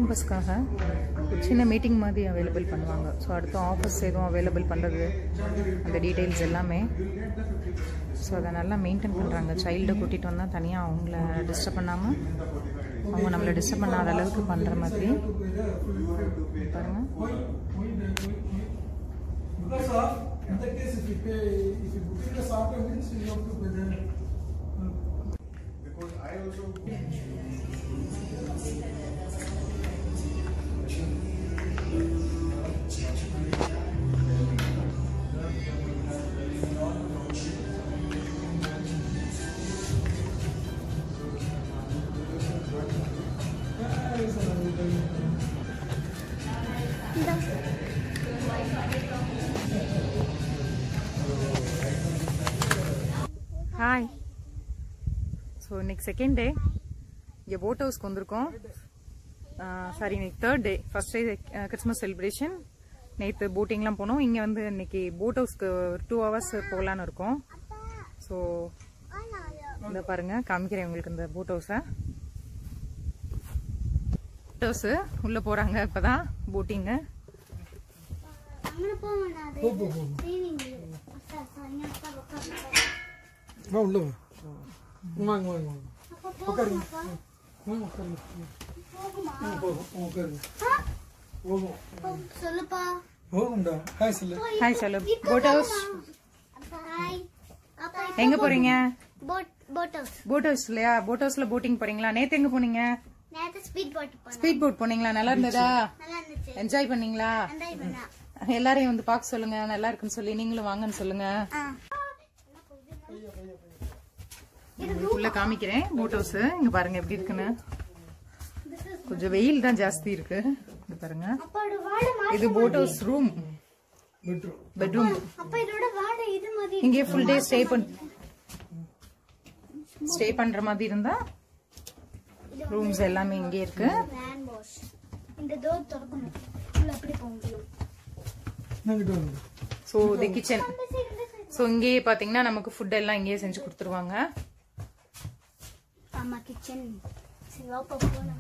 பஸ்க்காக ஒரு சின்ன மீட்டிங் மாதிரி அவைலபிள் பண்ணுவாங்க ஸோ அடுத்த ஆஃபர்ஸ் எதுவும் அவைலபிள் பண்ணுறது அந்த டீட்டெயில்ஸ் எல்லாமே ஸோ அதை நல்லா மெயின்டைன் பண்ணுறாங்க சைல்டை கூட்டிகிட்டு வந்தால் தனியாக அவங்கள டிஸ்டர்ப் பண்ணாமல் அவங்க நம்மளை டிஸ்டர்ப் பண்ணாத அளவுக்கு பண்ணுற மாதிரி பாருங்கள் Because of, in that case, if you pay, if you book it as after means you have to pay the. uh, Because I also hi so இன்னைக்கு செகண்ட் டே இங்கே போட் ஹவுஸ்க்கு வந்திருக்கோம் சாரி இன்னைக்கு third day first day Christmas celebration நேற்று போட்டிங்லாம் போனோம் இங்கே வந்து இன்னைக்கு போட் ஹவுஸ்க்கு ஒரு டூ ஹவர்ஸ் போகலான்னு இருக்கோம் ஸோ இந்த பாருங்க காமிக்கிறேன் உங்களுக்கு இந்த போட் ஹவுஸை போட் ஹவுஸு உள்ளே போகிறாங்க இப்போதான் போட்டிங்கு അങ്ങനെ പോകണത് வா உள்ள வா வாங்க வாங்க வாங்க உட்காருங்க வாங்க உட்காருங்க வாங்க, போகும் வாங்க, உட்காருங்க போகும் சொல்லுப்பா போகும்டா ஹாய் சொல்லு ஹாய் சொல்லு போட் ஹவுஸ் ஹாய் அப்பா எங்கே போகிறீங்க boat boat house boat house இல்லையா போட் ஹவுஸில் போட்டிங் போகிறீங்களா நேற்று எங்கே போனீங்க நேத்து ஸ்பீட் போட் போனேன் ஸ்பீட் போட் போனீங்களா நல்லா இருந்ததா நல்லா இருந்துச்சு என்ஜாய் பண்ணீங்களா என்ஜாய் பண்ணா எல்லாரையும் வந்து பார்க்க சொல்லுங்க நல்லா இருக்குன்னு சொல்லி நீங்களும் வாங்கன்னு சொல்லுங்க ஆ உள்ள காமிக்கிறேன் போட் ஹவுஸ் இங்க பாருங்க எப்படி இருக்குன்னு கொஞ்சம் வெயில் தான் ஜாஸ்தி இருக்கு இங்க பாருங்க அப்பாவோட வாடை மா- இது boat house room bedroom bedroom அப்பா இதோட வாடை இது மாதிரி இங்கே ஃபுல் டே ஸ்டே பண் ஸ்டே பண்ற மாதிரி இருந்தா ரூம்ஸ் எல்லாமே இங்கே இருக்கு வேன் வாஷ் இந்த டோர் திறக்கணும் உள்ள அப்படி போக முடியும் நாங்கிட்ட வந்து ஸோ இது கிச்சன் ஸோ இங்கேயே பாத்தீங்கன்னா நமக்கு ஃபுட் எல்லாம் இங்கேயே செஞ்சு கொடுத்துருவாங்க ஆமா கிச்சன் சிவப்பா போலாம்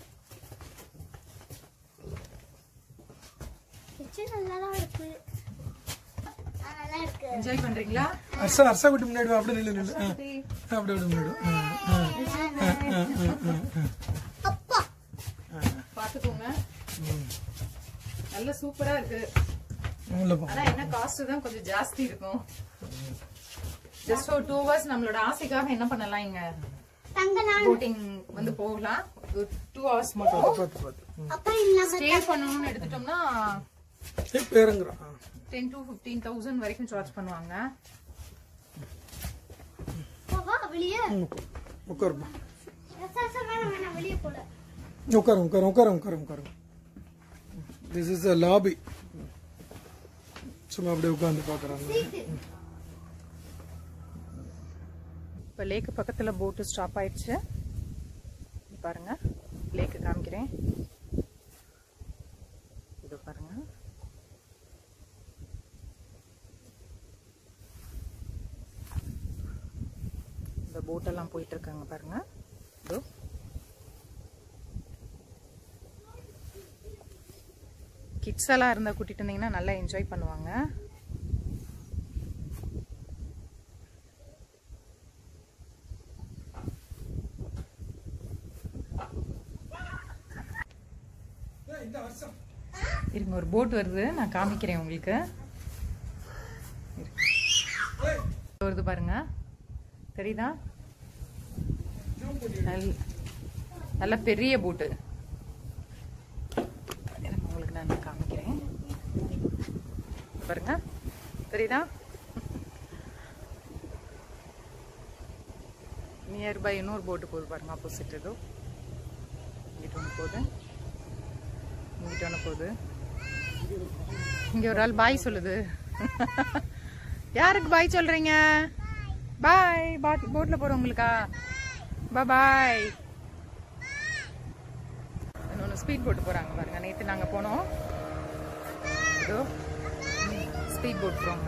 கிச்சன் நல்லா தான் இருக்கு ஆ, நல்லா இருக்கு என்ஜாய் பண்றீங்களா அர்ஷா அர்ஷா குட்டி முன்னாடி வா அப்படியே நில்லு நில்லு ஆ, ஆ, அப்படியே அப்படியே முன்னாடி வா. ஆ, ஆ, ஆ, ஆ, ஆ, ஆ. அப்பா பாத்துக்கோங்க நல்ல சூப்பரா இருக்கு உள்ள போ ஆனா என்ன காஸ்ட் தான் கொஞ்சம் ஜாஸ்தி இருக்கும் ஜஸ்ட் ஒரு டூ ஹவர்ஸ் நம்மளோட ஆசைக்காக என்ன பண்ணலாம் இங்க தங்க நான் போட்டிங் வந்து போகலாம் டூ ஹவர்ஸ் மட்டும் பார்த்து பார்த்து அப்பா இல்லாம ஸ்டே பண்ணணும்னு எடுத்துட்டோம்னா ஏய் பேருங்கிறான் ஆ. டென் டு ஃபிஃப்டீன் தௌசண்ட் வரைக்கும் சார்ஜ் பண்ணுவாங்க அப்பா, வா வெளியே ம், உட்காருப்பா சார் சார் வேணாம் வேணாம் வெளியே போல உட்காரு உட்காரு உட்காரு உட்காரு உட்காரு திஸ் இஸ் அ லாபி சும்மா அப்படியே உட்காந்து பாக்குறாங்க இப்போ லேக்கு பக்கத்துல போட்டு ஸ்டாப் ஆயிடுச்சு இங்க பாருங்க லேக்கு காமிக்கிறேன் இது பாருங்க இந்த போட்டெல்லாம் போயிட்டு இருக்காங்க பாருங்க இதோ கிட்ஸ் எல்லாம் இருந்தா கூட்டிட்டு இருந்தீங்கன்னா நல்லா என்ஜாய் பண்ணுவாங்க இந்த வருஷம் இருங்க ஒரு போட் வருது நான் காமிக்கிறேன் உங்களுக்கு வருது பாருங்க தெரியுதா நல்ல- நல்ல பெரிய போட்டு இருங்க, உங்களுக்கு நான் காமிக்கிறேன் பாருங்க தெரியுதா நியர்பை இன்னொரு போட்டு போகுது பாருங்க ஆப்போசிட் ஏதோ இங்கிட்ட ஒன்று போகுது இங்கிட்ட ஒன்று போகுது இங்க ஒரு ஆள் பாய் சொல்லுது யாருக்கு பாய் சொல்றீங்க பாய் பாட் போட்ல போறவங்களுக்கா பாய் இன்னொன்று ஸ்பீட் போட்டு போறாங்க பாருங்க நேற்று நாங்க போனோம் இதோ ஸ்பீட் போட் போறோங்க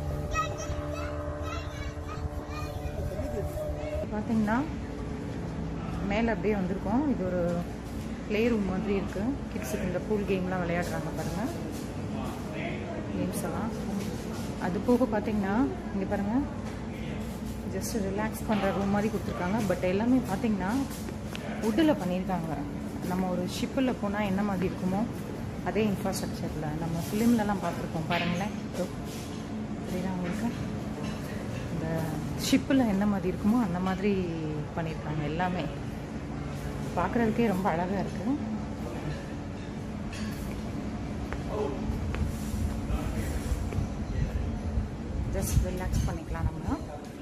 பாத்தீங்கன்னா மேலே அப்படியே வந்திருக்கோம் இது ஒரு ப்ளே ரூம் மாதிரி இருக்கு கிட்ஸுக்கு இந்த பூல் கேம்லாம் விளையாடுறாங்க பாருங்க கேம்ஸ் எல்லாம் அது போக பார்த்தீங்கன்னா இங்கே பாருங்க ஜஸ்ட் ரிலாக்ஸ் பண்ணுற ரூம் மாதிரி கொடுத்துருக்காங்க பட் எல்லாமே பார்த்தீங்கன்னா வுட்டில் பண்ணியிருக்காங்க நம்ம ஒரு ஷிப்பில் போனால் என்ன மாதிரி இருக்குமோ அதே இன்ஃப்ராஸ்ட்ரக்சரில் நம்ம ஃபிலிம்லலாம் பார்த்துருக்கோம் பாருங்களேன் இதோ தெரியுதா உங்களுக்கு இந்த ஷிப்பில் என்ன மாதிரி இருக்குமோ அந்த மாதிரி பண்ணியிருக்காங்க எல்லாமே பார்க்குறதுக்கே ரொம்ப அழகாக இருக்குது ஜஸ்ட் ரிலாக்ஸ் பண்ணிக்கலாம் நம்ம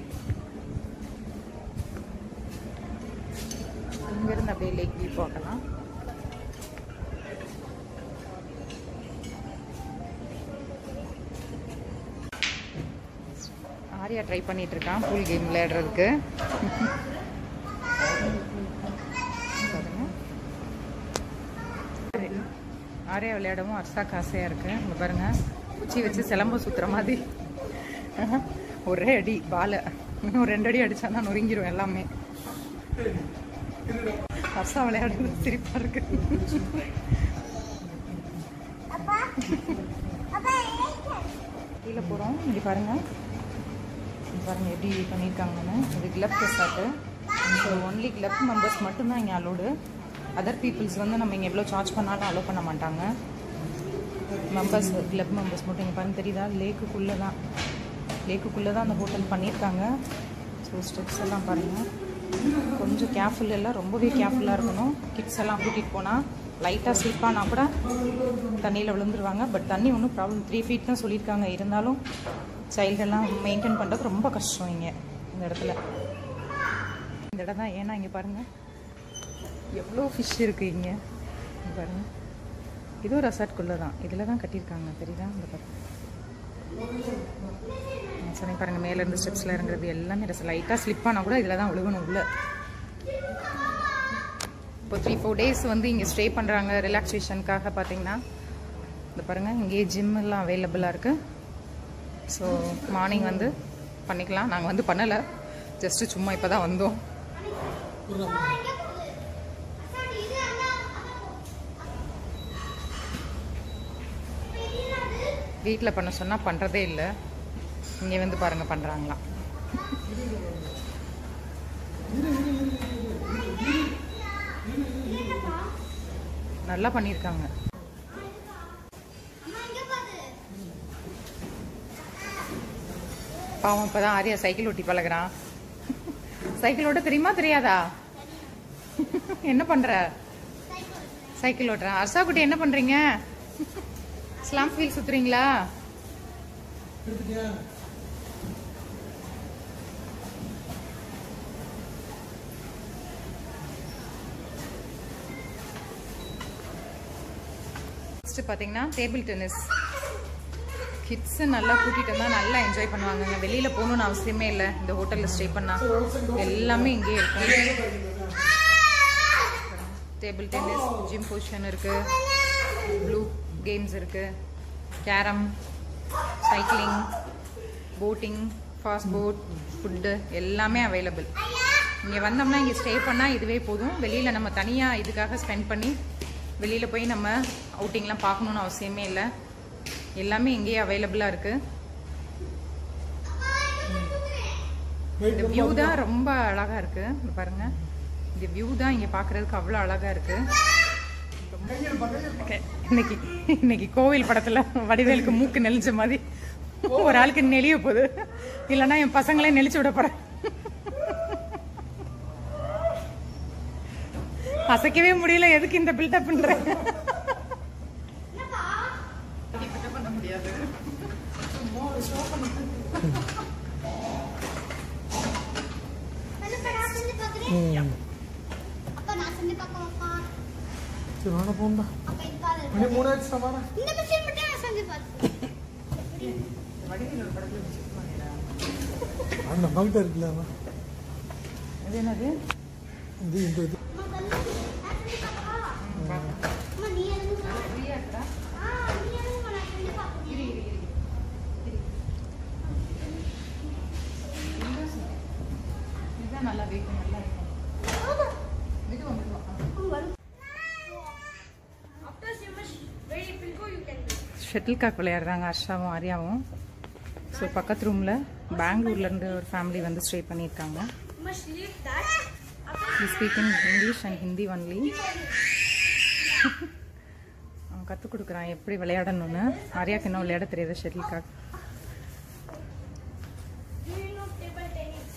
இங்கேருந்து அப்படியே லேக் வியூ பார்க்கலாம் ஆரியா ட்ரை பண்ணிட்டு இருக்கான் பூல் கேம் விளையாடுறதுக்கு பாருங்க. ஆரியா விளையாடவும் அர்சாக்கு ஆசையாக இருக்கு இங்க பாருங்க குச்சி வச்சு சிலம்ப சுத்துற மாதிரி ஒரே அடி பாலை இன்னும் ரெண்டு அடி அடிச்சானா நொறுங்கிரும் எல்லாமே அர்சா விளையாடுறது சிரிப்பா இருக்கு கீழே போகிறோம் இங்கே பாருங்க இங்க பாருங்க எப்படி பண்ணியிருக்காங்கன்னு இது club resort so only club members மட்டும்தான் இங்கே அலோடு அதர் பீப்புள்ஸ் வந்து நம்ம இங்கே எவ்வளோ சார்ஜ் பண்ணாலும் அலோவ் பண்ண மாட்டாங்க மெம்பர்ஸ் கிளப் மெம்பர்ஸ் மட்டும் இங்கே பாருங்க தெரியுதா லேக்குக்குள்ளே தான் லேக்குக்குள்ளே தான் அந்த ஹோட்டல் பண்ணியிருக்காங்க ஸோ ஸ்டெப்ஸ் எல்லாம் பாருங்கள் கொஞ்சம் கேர்ஃபுல் எல்லாம் ரொம்பவே கேர்ஃபுல்லாக இருக்கணும் கிட்ஸ் எல்லாம் கூட்டிகிட்டு போனால் லைட்டாக ஸ்லிப் ஆனால் கூட தண்ணியில் விழுந்துருவாங்க பட் தண்ணி ஒன்றும் ப்ராப்ளம் த்ரீ ஃபீட் தான் சொல்லியிருக்காங்க இருந்தாலும் சைல்டெல்லாம் மெயின்டைன் பண்ணுறது ரொம்ப கஷ்டம் இங்கே இந்த இடத்துல இந்த இடம் தான் ஏன்னா இங்கே பாருங்கள் எவ்வளோ ஃபிஷ் இருக்குது இங்கே இங்க பாருங்கள் இதுவும் ரெசார்ட்குள்ளே தான் இதில் தான் கட்டியிருக்காங்க தெரியுதா இந்த பாருங்க நான் சொன்னேன் பாருங்க மேல இருந்து ஸ்டெப்ஸ்ல இறங்குறது எல்லாமே ரெஸ் லைட்டாக ஸ்லிப் ஆனால் கூட இதில் தான் விழுகணும் உள்ள இப்போ த்ரீ ஃபோர் டேஸ் வந்து இங்கே ஸ்டே பண்ணுறாங்க ரிலாக்ஸேஷனுக்காக பார்த்தீங்கன்னா இந்த பாருங்கள் இங்கேயே ஜிம் எல்லாம் அவைலபிளாக இருக்குது ஸோ மார்னிங் வந்து பண்ணிக்கலாம் நாங்கள் வந்து பண்ணலை ஜஸ்ட்டு சும்மா இப்போ தான் வந்தோம் வீட்டில் பண்ண சொன்னால் பண்ணுறதே இல்லை இங்கே வந்து பாருங்கள் பண்ணுறாங்களாம் நல்லா பண்ணியிருக்காங்க பாவம் இப்பதான் ஆரியா சைக்கிள் ஓட்டி பழகுறான் சைக்கிள் ஓட்ட தெரியுமா தெரியாதா என்ன பண்ற சைக்கிள் ஓட்டுறேன் அர்ஷா குட்டி என்ன பண்றீங்க ஸ்லாம் ஃபீல் சுத்துறீங்களா எடுத்துட்டியா நெக்ஸ்ட் பாத்தீங்கன்னா டேபிள் டென்னிஸ் கிட்ஸ் நல்லா கூட்டிட்டு வந்தா நல்லா என்ஜாய் பண்ணுவாங்க வெளியில போகணும்னு அவசியமே இல்லை இந்த ஹோட்டல்ல ஸ்டே பண்ணா எல்லாமே இங்கேயே இருக்கும் டேபிள் டென்னிஸ் ஜிம் பொசிஷன் இருக்கு ப்ளூ கேம்ஸ் இருக்கு carrom cycling boating fast boat food எல்லாமே அவைலபிள் இங்கே வந்தோம்னா இங்கே ஸ்டே பண்ணால் இதுவே போதும் வெளியில் நம்ம தனியாக இதுக்காக ஸ்பெண்ட் பண்ணி வெளியில் போய் நம்ம அவுட்டிங்லாம் பார்க்கணுன்னு அவசியமே இல்லை எல்லாமே இங்கேயே அவைலபிளாக இருக்குது இந்த வியூ தான் ரொம்ப அழகா இருக்கு இங்க பாருங்க இந்த வியூ தான் இங்க பாக்குறதுக்கு அவ்வளவு அழகா இருக்கு Okay. இன்னைக்கு இன்னைக்கு கோவில் படத்துல வடிவேலுக்கு மூக்கு நெளிஞ்ச மாதிரி ஒரு ஆளுக்கு நெளிய போகுது இல்லைன்னா என் பசங்களே நெளிச்சு விட போறேன் அசைக்கவே முடியல எதுக்கு இந்த பில்டப் பண்ற பண்ண முடியாது ம் அப்பா நான் செஞ்சு பார்க்கவாப்பா சரி வேணா போண்டா அப்ப இது பாரு மணி மூணாச்சு வாடா இந்த மிஷின் மட்டும் நான் செஞ்சு பார்த்தேன் வடிவேலோட படத்துல வச்சிருக்க மாட்டேடா. அந்த பங்கிட்ட இருக்குல்ல அவன். இது என்னது இது இந்த இது அம்மா கல்லு நான் செஞ்சு பார்க்கவா அம்மா நீ எழுதுமா ஃப்ரீயா இருக்கா ஆ நீ எழுதுமா நான் செஞ்சு பார்க்கணும் இதுதான் நல்லா வேகும் நல்லா இருக்கும் ஷட்டில் காக் விளையாடுறாங்க ஹர்ஷாவும் ஆர்யாவும் ஸோ பக்கத்து ரூமில் பெங்களூர்லேருந்து ஒரு ஃபேமிலி வந்து ஸ்டே பண்ணியிருக்காங்க Must leave that. We speaking English and Hindi only அவன் கற்றுக் கொடுக்குறான் எப்படி விளையாடணும்னு ஆர்யாக்கு இன்னும் விளையாட தெரியாது shuttle cock Do you know table tennis?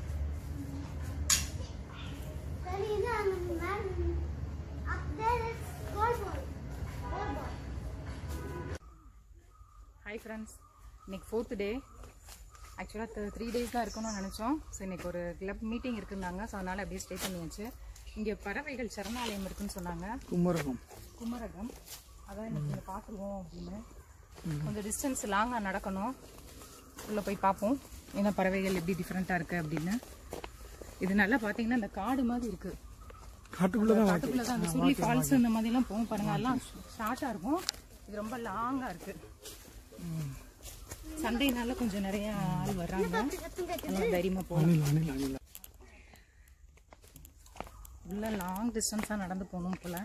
Then is a man up there is goal ball. Goal ball. Hi friends இன்னைக்கு ஃபோர்த் டே ஆக்சுவலாக த்ரீ டேஸ் தான் இருக்கணும்னு நினச்சோம் ஸோ இன்னைக்கு ஒரு கிளப் மீட்டிங் இருக்குன்னாங்க ஸோ அதனால் அப்படியே ஸ்டே பண்ணியாச்சு இங்கே பறவைகள் சரணாலயம் இருக்குன்னு சொன்னாங்க குமரகம் குமரகம் அதான் இன்னைக்கு இங்கே பார்த்துருவோம் அப்படின்னு கொஞ்சம் டிஸ்டன்ஸ் லாங்காக நடக்கணும் உள்ளே போய் பார்ப்போம் என்ன பறவைகள் எப்படி டிஃப்ரெண்ட்டாக இருக்குது அப்படின்னு இது நல்லா பார்த்தீங்கன்னா இந்த காடு மாதிரி இருக்குது காட்டுக்குள்ள தான் காட்டுக்குள்ள தான் அந்த சுருளி ஃபால்ஸ் இந்த மாதிரிலாம் போகும் பாருங்க அதெல்லாம் ஷார்ட்டாக இருக்கும் இது ரொம்ப லாங்காக இருக்கு சண்டைனால கொஞ்சம் நிறைய ஆள் வர்றாங்க நல்லா தைரியமா போகலாம் அணில் அணில் அணில் உள்ள லாங் டிஸ்டன்ஸாக நடந்து போகணும் போல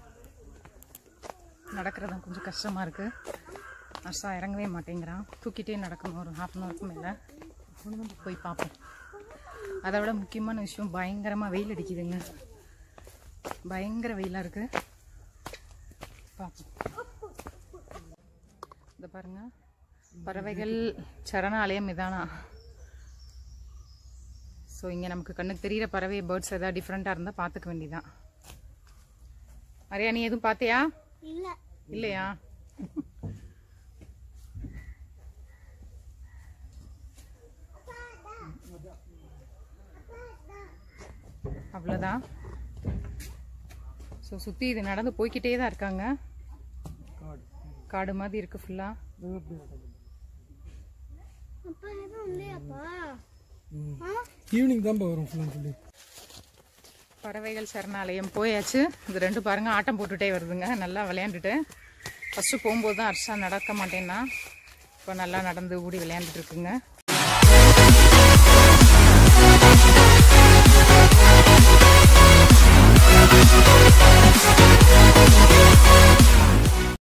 நடக்கிறது கொஞ்சம் கஷ்டமா இருக்கு அர்ஷா இறங்கவே மாட்டேங்கிறான் தூக்கிட்டே நடக்கணும் ஒரு ஹாஃப் அன் ஹவருக்கு மேலே போய் பார்ப்போம் அதை விட முக்கியமான விஷயம் பயங்கரமா வெயில் அடிக்குதுங்க பயங்கர வெயிலா இருக்கு பார்ப்போம் இந்த பாருங்க பறவைகள் சரணாலயம் இதானா ஸோ இங்கே நமக்கு கண்ணுக்கு தெரியிற பறவை பேர்ட்ஸ் ஏதாவது டிஃப்ரெண்ட்டாக இருந்தால் பார்த்துக்க வேண்டியதான் அரியா நீ எதுவும் பார்த்தியா இல்ல இல்லையா அவ்வளோதான் ஸோ சுற்றி இது நடந்து போய்க்கிட்டே தான் இருக்காங்க காடு காடு மாதிரி இருக்கு ஃபுல்லாக இது எப்படி நடக்குது? அப்பா எதுவும் இல்லையாப்பா ம். ஆ? ஈவினிங் தான் வரும் ஃபுல்லாக சொல்லி பறவைகள் சரணாலயம் போயாச்சு இது ரெண்டு பாருங்க ஆட்டம் போட்டுட்டே வருதுங்க நல்லா விளையாண்டுட்டு ஃபர்ஸ்ட் போகும்போது தான் அர்ஷா நடக்க மாட்டேன்னா இப்போ நல்லா நடந்து ஓடி விளையாண்டுட்டு இருக்குங்க